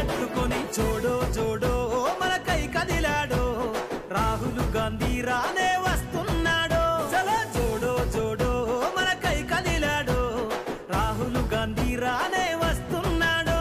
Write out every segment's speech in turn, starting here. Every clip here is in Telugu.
ఎత్తుకొని జోడో జోడో మనకై కదిలాడో రాహుల్ గాంధీ రానే వస్తున్నాడో చలో జోడో జోడో మనకై కదిలాడో రాహుల్ గాంధీ రానే వస్తున్నాడో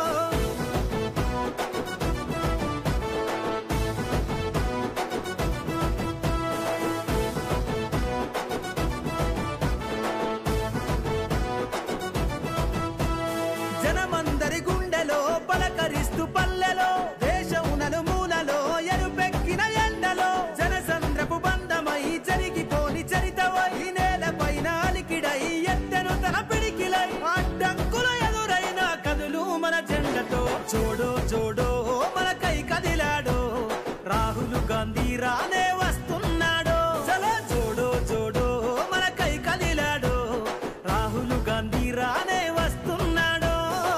జనమందరి గుండెలో పలకరిస్తూ పల్లెలో దేశం నలుమూలలో ఎరుపెక్కిన ఎండలో జనసంద్రపు బంధమై జరిగిపోని చరితవై నేలపైన అలికిడై ఎత్తెను తన పిడికిలై అడ్డంకుల ఎదురైన కదులు మన జెండతో జోడో జోడో మనకై కదిలాడో రాహుల్ గాంధీ రానే వస్తున్నాడో చలో జోడో జోడో మనకై కదిలాడో రాహుల్ గాంధీ రానే వస్తున్నాడో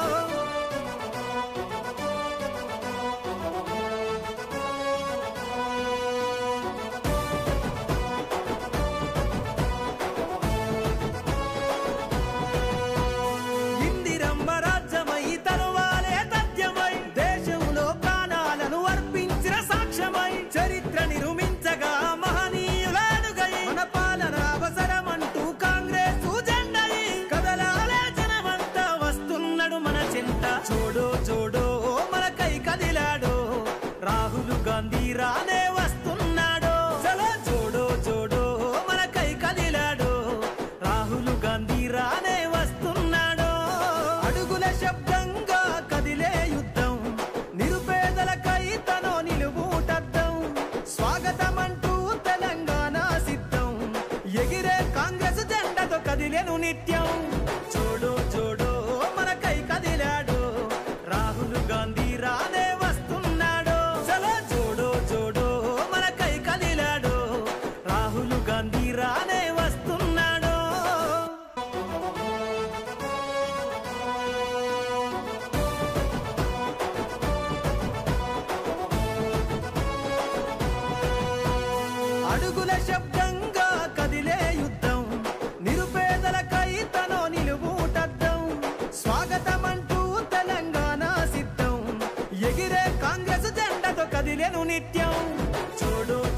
ఇందిరమ్మ రాజ్యమై తరువాలే తథ్యమై దేశంలో ప్రాణాలను అర్పించిన సాక్ష్యమై చరిత్ర నిరూపించగా మహనీయులానుగై మన పాలన అవసరమంటూ కాంగ్రెస్ జెండై కదలాలే జనమంతా వస్తున్నాడు మన చింత చూడో చూడో మనకై కదిలాడో రాహుల్ గాంధీ రానే వస్తున్నాడో చలో చూడో చూడో మనకై కదిలాడో రాహుల్ గాంధీ రానే వస్తున్నాడో అడుగుల శబ్దంగా కదిలే యుద్ధం నిరుపేదలకై తనో నిలువుటద్దం స్వాగతమంటూ తెలంగాణ సిద్ధం ఎగిరే కాంగ్రెస్ జెండతో కదిలేను నిత్యం చూడు చూడు మనకై కదిలాడు రాహుల్ గాంధీ రానే వస్తున్నాడు చలో చూడు చూడు మనకై కదిలాడు రాహుల్ గాంధీ రానే వస్తున్నాడు అడుగుల శబ్దంగా కదిలే యుద్ధం నిరుపేదలకై తనో నిలువుటద్దం స్వాగతమంటూ తెలంగాణ సిద్ధం ఎగిరే కాంగ్రెస్ జెండతో కదిలేను నిత్యం చూడు